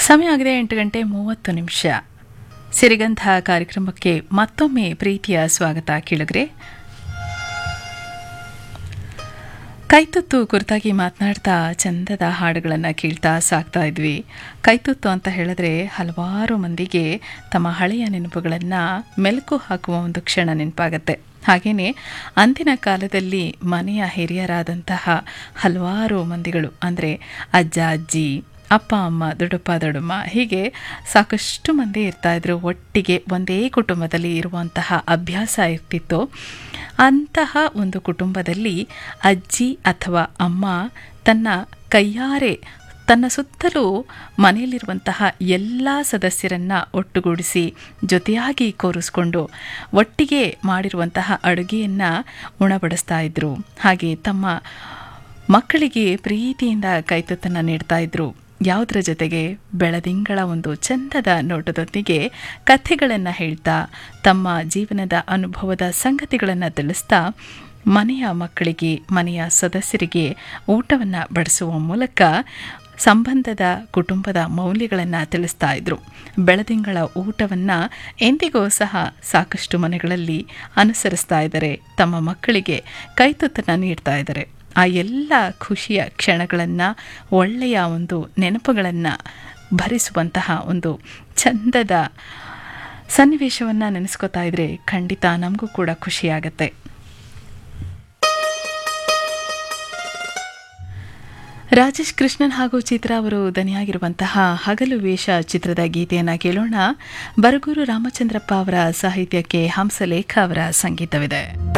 ಸಮಯ ಆಗಿದೆ ಎಂಟು ಗಂಟೆ ಮೂವತ್ತು ನಿಮಿಷ ಸಿರಿಗಂಧ ಕಾರ್ಯಕ್ರಮಕ್ಕೆ ಮತ್ತೊಮ್ಮೆ ಪ್ರೀತಿಯ ಸ್ವಾಗತ ಕೇಳಿದ್ರೆ ಕೈತುತ್ತು ಕುರಿತಾಗಿ ಮಾತನಾಡ್ತಾ ಚಂದದ ಹಾಡುಗಳನ್ನು ಕೇಳ್ತಾ ಸಾಕ್ತಾ ಇದ್ವಿ ಕೈತುತ್ತು ಅಂತ ಹೇಳಿದ್ರೆ ಹಲವಾರು ಮಂದಿಗೆ ತಮ್ಮ ಹಳೆಯ ನೆನಪುಗಳನ್ನು ಮೆಲುಕು ಹಾಕುವ ಒಂದು ಕ್ಷಣ ನೆನಪಾಗತ್ತೆ ಹಾಗೆಯೇ ಅಂದಿನ ಕಾಲದಲ್ಲಿ ಮನೆಯ ಹಿರಿಯರಾದಂತಹ ಹಲವಾರು ಮಂದಿಗಳು ಅಂದರೆ ಅಜ್ಜ ಅಜ್ಜಿ ಅಪ್ಪ ಅಮ್ಮ ದೊಡ್ಡಪ್ಪ ದೊಡ್ಡಮ್ಮ ಹೀಗೆ ಸಾಕಷ್ಟು ಮಂದಿ ಇರ್ತಾಯಿದ್ರು ಒಟ್ಟಿಗೆ ಒಂದೇ ಕುಟುಂಬದಲ್ಲಿ ಇರುವಂತಹ ಅಭ್ಯಾಸ ಇರ್ತಿತ್ತು ಅಂತಹ ಒಂದು ಕುಟುಂಬದಲ್ಲಿ ಅಜ್ಜಿ ಅಥವಾ ಅಮ್ಮ ತನ್ನ ಕೈಯಾರೆ ತನ್ನ ಸುತ್ತಲೂ ಮನೆಯಲ್ಲಿರುವಂತಹ ಎಲ್ಲ ಸದಸ್ಯರನ್ನ ಒಟ್ಟುಗೂಡಿಸಿ ಜೊತೆಯಾಗಿ ಕೋರಿಸ್ಕೊಂಡು ಒಟ್ಟಿಗೆ ಮಾಡಿರುವಂತಹ ಅಡುಗೆಯನ್ನು ಉಣಬಡಿಸ್ತಾ ಇದ್ರು ಹಾಗೆ ತಮ್ಮ ಮಕ್ಕಳಿಗೆ ಪ್ರೀತಿಯಿಂದ ಕೈತುತ್ತನ್ನು ನೀಡ್ತಾ ಇದ್ರು ಯಾವುದರ ಜೊತೆಗೆ ಬೆಳದಿಂಗಳ ಒಂದು ಚಂದದ ನೋಟದೊಂದಿಗೆ ಕಥೆಗಳನ್ನು ಹೇಳ್ತಾ ತಮ್ಮ ಜೀವನದ ಅನುಭವದ ಸಂಗತಿಗಳನ್ನು ತಿಳಿಸ್ತಾ ಮನೆಯ ಮಕ್ಕಳಿಗೆ ಮನೆಯ ಸದಸ್ಯರಿಗೆ ಊಟವನ್ನು ಬಡಿಸುವ ಮೂಲಕ ಸಂಬಂಧದ ಕುಟುಂಬದ ಮೌಲ್ಯಗಳನ್ನು ತಿಳಿಸ್ತಾ ಇದ್ರು ಬೆಳದಿಂಗಳ ಊಟವನ್ನು ಎಂದಿಗೂ ಸಹ ಸಾಕಷ್ಟು ಮನೆಗಳಲ್ಲಿ ಅನುಸರಿಸ್ತಾ ಇದ್ದಾರೆ ತಮ್ಮ ಮಕ್ಕಳಿಗೆ ಕೈತುತ್ತನ್ನು ನೀಡ್ತಾ ಇದ್ದಾರೆ ಆ ಎಲ್ಲ ಖುಷಿಯ ಕ್ಷಣಗಳನ್ನು ಒಳ್ಳೆಯ ಒಂದು ನೆನಪುಗಳನ್ನು ಭರಿಸುವಂತಹ ಒಂದು ಚಂದದ ಸನ್ನಿವೇಶವನ್ನು ನೆನೆಸ್ಕೋತಾ ಇದ್ರೆ ಖಂಡಿತ ನಮಗೂ ಕೂಡ ಖುಷಿಯಾಗತ್ತೆ ರಾಜೇಶ್ ಕೃಷ್ಣನ್ ಹಾಗೂ ಚಿತ್ರ ಅವರು ದನಿಯಾಗಿರುವಂತಹ ಹಗಲು ವೇಷ ಚಿತ್ರದ ಗೀತೆಯನ್ನು ಕೇಳೋಣ ಬರಗೂರು ರಾಮಚಂದ್ರಪ್ಪ ಅವರ ಸಾಹಿತ್ಯಕ್ಕೆ ಹಂಸಲೇಖ ಅವರ ಸಂಗೀತವಿದೆ